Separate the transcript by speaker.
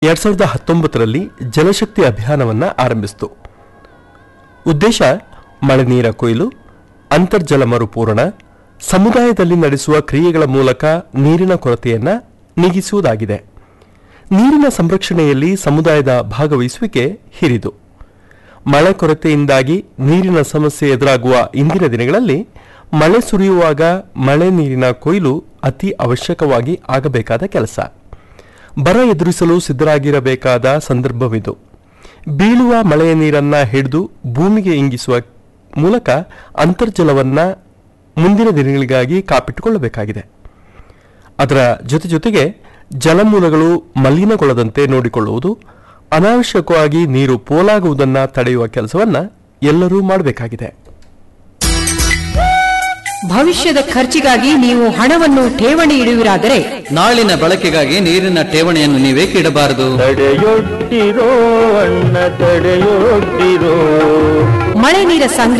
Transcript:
Speaker 1: ಎರಡ್ ಸಾವಿರದ ಹತ್ತೊಂಬತ್ತರಲ್ಲಿ ಜಲಶಕ್ತಿ ಅಭಿಯಾನವನ್ನು ಆರಂಭಿಸಿತು ಉದ್ದೇಶ ಮಳೆ ನೀರ ಕೊಯ್ಲು ಅಂತರ್ಜಲ ಮರುಪೂರಣ ಸಮುದಾಯದಲ್ಲಿ ನಡೆಸುವ ಕ್ರಿಯೆಗಳ ಮೂಲಕ ನೀರಿನ ಕೊರತೆಯನ್ನ ನೀಗಿಸುವುದಾಗಿದೆ ನೀರಿನ ಸಂರಕ್ಷಣೆಯಲ್ಲಿ ಸಮುದಾಯದ ಭಾಗವಹಿಸುವಿಕೆ ಹಿರಿದು ಮಳೆ ಕೊರತೆಯಿಂದಾಗಿ ನೀರಿನ ಸಮಸ್ಯೆ ಎದುರಾಗುವ ಇಂದಿನ ದಿನಗಳಲ್ಲಿ ಮಳೆ ಸುರಿಯುವಾಗ ಮಳೆ ನೀರಿನ ಕೊಯ್ಲು ಅತಿ ಅವಶ್ಯಕವಾಗಿ ಆಗಬೇಕಾದ ಕೆಲಸ ಬರ ಎದುರಿಸಲು ಸಿದ್ಧರಾಗಿರಬೇಕಾದ ಸಂದರ್ಭವಿದು ಬೀಳುವ ಮಳೆಯ ನೀರನ್ನ ಹಿಡಿದು ಭೂಮಿಗೆ ಇಂಗಿಸುವ ಮೂಲಕ ಅಂತರ್ಜಲವನ್ನ ಮುಂದಿನ ದಿನಗಳಿಗಾಗಿ ಕಾಪಿಟ್ಟುಕೊಳ್ಳಬೇಕಾಗಿದೆ ಅದರ ಜೊತೆ ಜೊತೆಗೆ ಜಲಮೂಲಗಳು ಮಲಿನಗೊಳ್ಳದಂತೆ ನೋಡಿಕೊಳ್ಳುವುದು ಅನಾವಶ್ಯಕವಾಗಿ ನೀರು ಪೋಲಾಗುವುದನ್ನ ತಡೆಯುವ ಕೆಲಸವನ್ನ ಎಲ್ಲರೂ ಮಾಡಬೇಕಾಗಿದೆ
Speaker 2: ಭವಿಷ್ಯದ ಖರ್ಚಿಗಾಗಿ ನೀವು ಹಣವನ್ನು ಠೇವಣಿ ಇಡುವಿರಾದರೆ
Speaker 3: ನಾಳಿನ ಬಳಕೆಗಾಗಿ ನೀರಿನ ಠೇವಣಿಯನ್ನು ನೀವೇಕೆ ಇಡಬಾರದು
Speaker 4: ತಡೆಯೊಡ್ಡಿರೋ ಅಣ್ಣ ತಡೆಯೊಡ್ಡಿರೋ
Speaker 2: ಮಳೆ ನೀರ ಸಂಗ್ರಹ